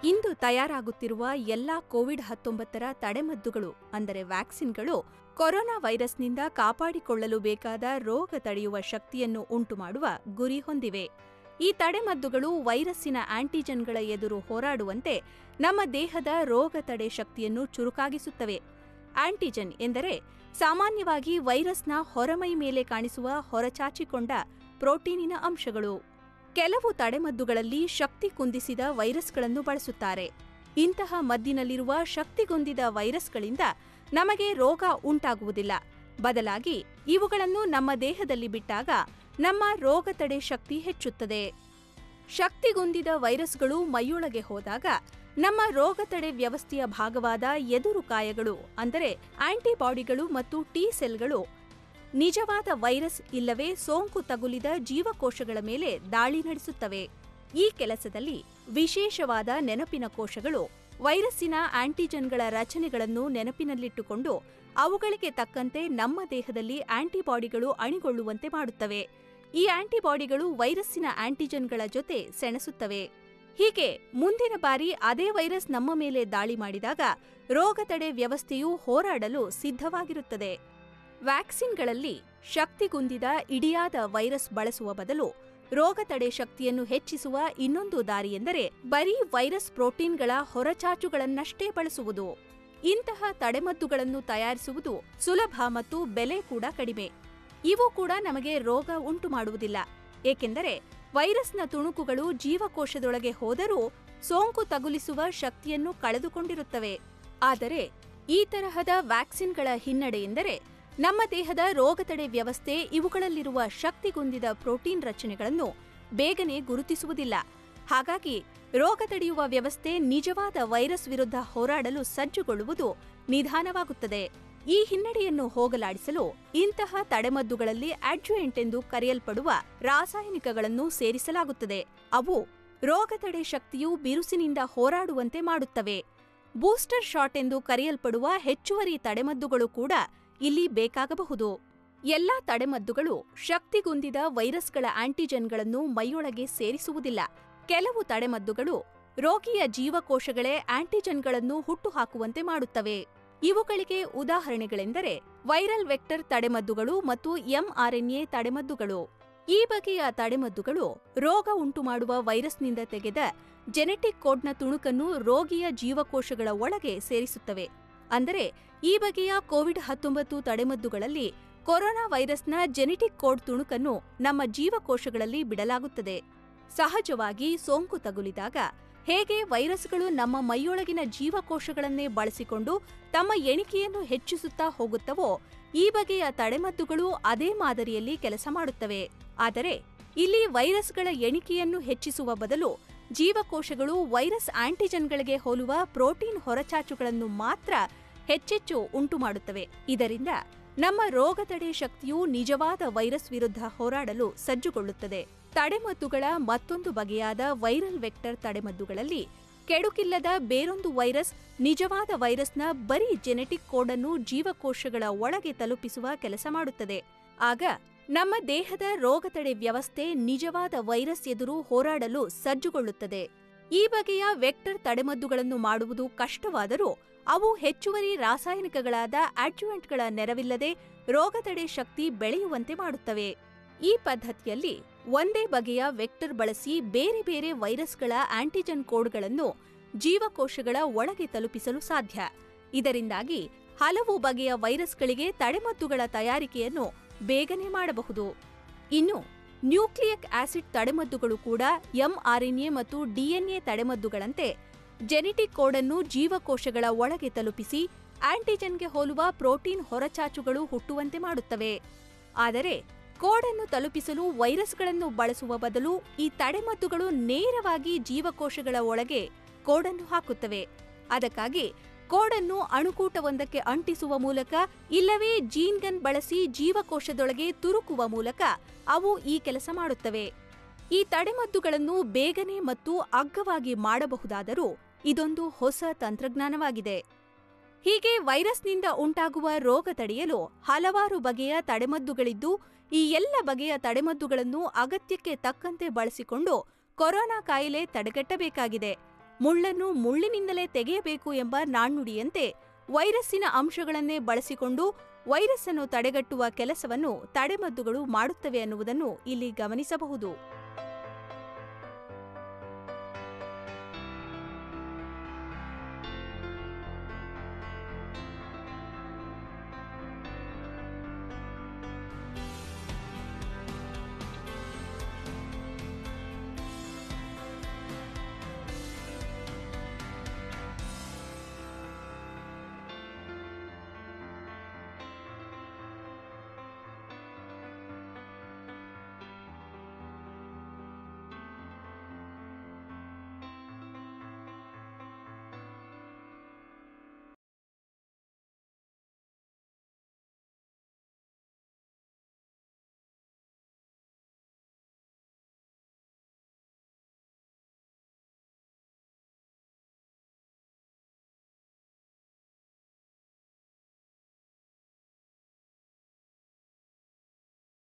ಇಂದು ತಯಾರಾಗುತ್ತಿರುವ ಎಲ್ಲಾ ಕೋವಿಡ್ ಹತ್ತೊಂಬತ್ತರ ತಡೆಮದ್ದುಗಳು ಅಂದರೆ ವ್ಯಾಕ್ಸಿನ್ಗಳು ಕೊರೋನಾ ವೈರಸ್ನಿಂದ ಕಾಪಾಡಿಕೊಳ್ಳಲು ಬೇಕಾದ ರೋಗ ತಡೆಯುವ ಶಕ್ತಿಯನ್ನು ಉಂಟುಮಾಡುವ ಗುರಿ ಹೊಂದಿವೆ ಈ ತಡೆಮದ್ದುಗಳು ವೈರಸ್ಸಿನ ಆಂಟಿಜನ್ಗಳ ಎದುರು ಹೋರಾಡುವಂತೆ ನಮ್ಮ ದೇಹದ ರೋಗ ತಡೆ ಶಕ್ತಿಯನ್ನು ಚುರುಕಾಗಿಸುತ್ತವೆ ಆಂಟಿಜನ್ ಎಂದರೆ ಸಾಮಾನ್ಯವಾಗಿ ವೈರಸ್ನ ಹೊರಮೈ ಮೇಲೆ ಕಾಣಿಸುವ ಹೊರಚಾಚಿಕೊಂಡ ಪ್ರೋಟೀನಿನ ಅಂಶಗಳು ಕೆಲವು ತಡೆಮದ್ದುಗಳಲ್ಲಿ ಶಕ್ತಿ ಕುಂದಿಸಿದ ವೈರಸ್ಗಳನ್ನು ಬಳಸುತ್ತಾರೆ ಇಂತಹ ಮದ್ದಿನಲ್ಲಿರುವ ಶಕ್ತಿಗುಂದಿದ ವೈರಸ್ಗಳಿಂದ ನಮಗೆ ರೋಗ ಉಂಟಾಗುವುದಿಲ್ಲ ಬದಲಾಗಿ ಇವುಗಳನ್ನು ನಮ್ಮ ದೇಹದಲ್ಲಿ ಬಿಟ್ಟಾಗ ನಮ್ಮ ರೋಗ ತಡೆ ಶಕ್ತಿ ಹೆಚ್ಚುತ್ತದೆ ಶಕ್ತಿಗುಂದಿದ ವೈರಸ್ಗಳು ಮೈಯೊಳಗೆ ಹೋದಾಗ ನಮ್ಮ ರೋಗ ತಡೆ ವ್ಯವಸ್ಥೆಯ ಭಾಗವಾದ ಎದುರುಕಾಯಗಳು ಅಂದರೆ ಆಂಟಿಬಾಡಿಗಳು ಮತ್ತು ಟಿ ಸೆಲ್ಗಳು ನಿಜವಾದ ವೈರಸ್ ಇಲ್ಲವೇ ಸೋಂಕು ತಗುಲಿದ ಜೀವಕೋಶಗಳ ಮೇಲೆ ದಾಳಿ ನಡೆಸುತ್ತವೆ ಈ ಕೆಲಸದಲ್ಲಿ ವಿಶೇಷವಾದ ನೆನಪಿನ ಕೋಶಗಳು ವೈರಸ್ಸಿನ ಆಂಟಿಜನ್ಗಳ ರಚನೆಗಳನ್ನು ನೆನಪಿನಲ್ಲಿಟ್ಟುಕೊಂಡು ಅವುಗಳಿಗೆ ತಕ್ಕಂತೆ ನಮ್ಮ ದೇಹದಲ್ಲಿ ಆಂಟಿಬಾಡಿಗಳು ಅಣಿಗೊಳ್ಳುವಂತೆ ಮಾಡುತ್ತವೆ ಈ ಆಂಟಿಬಾಡಿಗಳು ವೈರಸ್ಸಿನ ಆಂಟಿಜನ್ಗಳ ಜೊತೆ ಸೆಣಸುತ್ತವೆ ಹೀಗೆ ಮುಂದಿನ ಬಾರಿ ಅದೇ ವೈರಸ್ ನಮ್ಮ ಮೇಲೆ ದಾಳಿ ಮಾಡಿದಾಗ ರೋಗ ತಡೆ ವ್ಯವಸ್ಥೆಯು ಹೋರಾಡಲು ಸಿದ್ಧವಾಗಿರುತ್ತದೆ ವ್ಯಾಕ್ಸಿನ್ಗಳಲ್ಲಿ ಶಕ್ತಿಗುಂದಿದ ಇಡಿಯಾದ ವೈರಸ್ ಬಳಸುವ ಬದಲು ರೋಗ ತಡೆ ಶಕ್ತಿಯನ್ನು ಹೆಚ್ಚಿಸುವ ಇನ್ನೊಂದು ದಾರಿಯೆಂದರೆ ಬರೀ ವೈರಸ್ ಪ್ರೋಟೀನ್ಗಳ ಹೊರಚಾಚುಗಳನ್ನಷ್ಟೇ ಬಳಸುವುದು ಇಂತಹ ತಡೆಮದ್ದುಗಳನ್ನು ತಯಾರಿಸುವುದು ಸುಲಭ ಮತ್ತು ಬೆಲೆ ಕೂಡ ಕಡಿಮೆ ಇವು ಕೂಡ ನಮಗೆ ರೋಗ ಉಂಟು ಮಾಡುವುದಿಲ್ಲ ಏಕೆಂದರೆ ವೈರಸ್ನ ತುಣುಕುಗಳು ಜೀವಕೋಶದೊಳಗೆ ಹೋದರೂ ಸೋಂಕು ತಗುಲಿಸುವ ಶಕ್ತಿಯನ್ನು ಕಳೆದುಕೊಂಡಿರುತ್ತವೆ ಆದರೆ ಈ ತರಹದ ವ್ಯಾಕ್ಸಿನ್ಗಳ ಹಿನ್ನಡೆ ಎಂದರೆ ನಮ್ಮ ದೇಹದ ರೋಗತಡೆ ವ್ಯವಸ್ಥೆ ಇವುಗಳಲ್ಲಿರುವ ಶಕ್ತಿಗುಂದಿದ ಪ್ರೋಟೀನ್ ರಚನೆಗಳನ್ನು ಬೇಗನೆ ಗುರುತಿಸುವುದಿಲ್ಲ ಹಾಗಾಗಿ ರೋಗ ತಡೆಯುವ ವ್ಯವಸ್ಥೆ ನಿಜವಾದ ವೈರಸ್ ವಿರುದ್ಧ ಹೋರಾಡಲು ಸಜ್ಜುಗೊಳ್ಳುವುದು ನಿಧಾನವಾಗುತ್ತದೆ ಈ ಹಿನ್ನಡೆಯನ್ನು ಹೋಗಲಾಡಿಸಲು ಇಂತಹ ತಡೆಮದ್ದುಗಳಲ್ಲಿ ಅಡ್ಜುಯೆಂಟ್ ಎಂದು ಕರೆಯಲ್ಪಡುವ ರಾಸಾಯನಿಕಗಳನ್ನು ಸೇರಿಸಲಾಗುತ್ತದೆ ಅವು ರೋಗ ತಡೆ ಶಕ್ತಿಯು ಬಿರುಸಿನಿಂದ ಹೋರಾಡುವಂತೆ ಮಾಡುತ್ತವೆ ಬೂಸ್ಟರ್ ಶಾಟ್ ಎಂದು ಕರೆಯಲ್ಪಡುವ ಹೆಚ್ಚುವರಿ ತಡೆಮದ್ದುಗಳು ಕೂಡ ಇಲ್ಲಿ ಬೇಕಾಗಬಹುದು ಎಲ್ಲಾ ತಡೆಮದ್ದುಗಳು ಶಕ್ತಿಗುಂದಿದ ವೈರಸ್ಗಳ ಆಂಟಿಜನ್ಗಳನ್ನು ಮೈಯೊಳಗೆ ಸೇರಿಸುವುದಿಲ್ಲ ಕೆಲವು ತಡೆಮದ್ದುಗಳು ರೋಗಿಯ ಜೀವಕೋಶಗಳೇ ಆಂಟಿಜನ್ಗಳನ್ನು ಹುಟ್ಟುಹಾಕುವಂತೆ ಮಾಡುತ್ತವೆ ಇವುಗಳಿಗೆ ಉದಾಹರಣೆಗಳೆಂದರೆ ವೈರಲ್ ವೆಕ್ಟರ್ ತಡೆಮದ್ದುಗಳು ಮತ್ತು ಎಂಆರ್ಎನ್ಎ ತಡೆಮದ್ದುಗಳು ಈ ಬಗೆಯ ತಡೆಮದ್ದುಗಳು ರೋಗ ಉಂಟುಮಾಡುವ ವೈರಸ್ನಿಂದ ತೆಗೆದ ಜೆನೆಟಿಕ್ ಕೋಡ್ನ ತುಣುಕನ್ನು ರೋಗಿಯ ಜೀವಕೋಶಗಳ ಒಳಗೆ ಸೇರಿಸುತ್ತವೆ ಅಂದರೆ ಈ ಬಗೆಯ ಕೋವಿಡ್ ಹತ್ತೊಂಬತ್ತು ತಡೆಮದ್ದುಗಳಲ್ಲಿ ಕೊರೋನಾ ವೈರಸ್ನ ಜೆನೆಟಿಕ್ ಕೋಡ್ ತುಣುಕನ್ನು ನಮ್ಮ ಜೀವಕೋಶಗಳಲ್ಲಿ ಬಿಡಲಾಗುತ್ತದೆ ಸಹಜವಾಗಿ ಸೋಂಕು ತಗುಲಿದಾಗ ಹೇಗೆ ವೈರಸ್ಗಳು ನಮ್ಮ ಮೈಯೊಳಗಿನ ಜೀವಕೋಶಗಳನ್ನೇ ಬಳಸಿಕೊಂಡು ತಮ್ಮ ಎಣಿಕೆಯನ್ನು ಹೆಚ್ಚಿಸುತ್ತಾ ಹೋಗುತ್ತವೋ ಈ ಬಗೆಯ ತಡೆಮದ್ದುಗಳು ಅದೇ ಮಾದರಿಯಲ್ಲಿ ಕೆಲಸ ಮಾಡುತ್ತವೆ ಆದರೆ ಇಲ್ಲಿ ವೈರಸ್ಗಳ ಎಣಿಕೆಯನ್ನು ಹೆಚ್ಚಿಸುವ ಬದಲು ಜೀವಕೋಶಗಳು ವೈರಸ್ ಆಂಟಿಜನ್ಗಳಿಗೆ ಹೋಲುವ ಪ್ರೋಟೀನ್ ಹೊರಚಾಚುಗಳನ್ನು ಮಾತ್ರ ಹೆಚ್ಚೆಚ್ಚು ಉಂಟುಮಾಡುತ್ತವೆ ಇದರಿಂದ ನಮ್ಮ ರೋಗ ತಡೆ ಶಕ್ತಿಯು ನಿಜವಾದ ವೈರಸ್ ವಿರುದ್ಧ ಹೋರಾಡಲು ಸಜ್ಜುಗೊಳ್ಳುತ್ತದೆ ತಡೆಮದ್ದುಗಳ ಮತ್ತೊಂದು ಬಗೆಯಾದ ವೈರಲ್ ವೆಕ್ಟರ್ ತಡೆಮದ್ದುಗಳಲ್ಲಿ ಕೆಡುಕಿಲ್ಲದ ಬೇರೊಂದು ವೈರಸ್ ನಿಜವಾದ ವೈರಸ್ನ ಬರೀ ಜೆನೆಟಿಕ್ ಕೋಡ್ ಅನ್ನು ಜೀವಕೋಶಗಳ ಒಳಗೆ ತಲುಪಿಸುವ ಕೆಲಸ ಮಾಡುತ್ತದೆ ಆಗ ನಮ್ಮ ದೇಹದ ರೋಗ ತಡೆ ವ್ಯವಸ್ಥೆ ನಿಜವಾದ ವೈರಸ್ ಎದುರು ಹೋರಾಡಲು ಸಜ್ಜುಗೊಳ್ಳುತ್ತದೆ ಈ ಬಗೆಯ ವೆಕ್ಟರ್ ತಡೆಮದ್ದುಗಳನ್ನು ಮಾಡುವುದು ಕಷ್ಟವಾದರೂ ಅವು ಹೆಚ್ಚುವರಿ ರಾಸಾಯನಿಕಗಳಾದ ಅಡ್ಜುವೆಂಟ್ಗಳ ನೆರವಿಲ್ಲದೆ ರೋಗ ತಡೆ ಶಕ್ತಿ ಬೆಳೆಯುವಂತೆ ಮಾಡುತ್ತವೆ ಈ ಪದ್ಧತಿಯಲ್ಲಿ ಒಂದೇ ಬಗೆಯ ವೆಕ್ಟರ್ ಬಳಸಿ ಬೇರೆ ಬೇರೆ ವೈರಸ್ಗಳ ಆಂಟಿಜನ್ ಕೋಡ್ಗಳನ್ನು ಜೀವಕೋಶಗಳ ಒಳಗೆ ತಲುಪಿಸಲು ಸಾಧ್ಯ ಇದರಿಂದಾಗಿ ಹಲವು ಬಗೆಯ ವೈರಸ್ಗಳಿಗೆ ತಡೆಮದ್ದುಗಳ ತಯಾರಿಕೆಯನ್ನು ಬೇಗನೆ ಮಾಡಬಹುದು ಇನ್ನು ನ್ಯೂಕ್ಲಿಯಿಕ್ ಆಸಿಡ್ ತಡೆಮದ್ದುಗಳು ಕೂಡ ಎಂಆರ್ಎನ್ಎ ಮತ್ತು ಡಿಎನ್ಎ ತಡೆಮದ್ದುಗಳಂತೆ ಜೆನೆಟಿಕ್ ಕೋಡನ್ನು ಜೀವಕೋಶಗಳ ಒಳಗೆ ತಲುಪಿಸಿ ಆಂಟಿಜನ್ಗೆ ಹೋಲುವ ಪ್ರೋಟೀನ್ ಹೊರಚಾಚುಗಳು ಹುಟ್ಟುವಂತೆ ಮಾಡುತ್ತವೆ ಆದರೆ ಕೋಡನ್ನು ತಲುಪಿಸಲು ವೈರಸ್ಗಳನ್ನು ಬಳಸುವ ಬದಲು ಈ ತಡೆಮದ್ದುಗಳು ನೇರವಾಗಿ ಜೀವಕೋಶಗಳ ಒಳಗೆ ಕೋಡನ್ನು ಹಾಕುತ್ತವೆ ಅದಕ್ಕಾಗಿ ಕೋಡನ್ನು ಅಣುಕೂಟವೊಂದಕ್ಕೆ ಅಂಟಿಸುವ ಮೂಲಕ ಇಲ್ಲವೇ ಜೀನ್ ಗನ್ ಬಳಸಿ ಜೀವಕೋಶದೊಳಗೆ ತುರುಕುವ ಮೂಲಕ ಅವು ಈ ಕೆಲಸ ಮಾಡುತ್ತವೆ ಈ ತಡೆಮದ್ದುಗಳನ್ನು ಬೇಗನೆ ಮತ್ತು ಅಗ್ಗವಾಗಿ ಮಾಡಬಹುದಾದರೂ ಇದೊಂದು ಹೊಸ ತಂತ್ರಜ್ಞಾನವಾಗಿದೆ ಹೀಗೆ ವೈರಸ್ನಿಂದ ಉಂಟಾಗುವ ರೋಗ ತಡೆಯಲು ಹಲವಾರು ಬಗೆಯ ತಡೆಮದ್ದುಗಳಿದ್ದು ಈ ಎಲ್ಲ ಬಗೆಯ ತಡೆಮದ್ದುಗಳನ್ನು ಅಗತ್ಯಕ್ಕೆ ತಕ್ಕಂತೆ ಬಳಸಿಕೊಂಡು ಕೊರೋನಾ ಕಾಯಿಲೆ ತಡೆಗಟ್ಟಬೇಕಾಗಿದೆ ಮುಳ್ಳನ್ನು ಮುಳ್ಳಿನಿಂದಲೇ ತೆಗೆಯಬೇಕು ಎಂಬ ನಾಣ್ಣುಡಿಯಂತೆ ವೈರಸ್ಸಿನ ಅಂಶಗಳನ್ನೇ ಬಳಸಿಕೊಂಡು ವೈರಸ್ ಅನ್ನು ತಡೆಗಟ್ಟುವ ಕೆಲಸವನ್ನು ತಡೆಮದ್ದುಗಳು ಮಾಡುತ್ತವೆ ಅನ್ನುವುದನ್ನು ಇಲ್ಲಿ ಗಮನಿಸಬಹುದು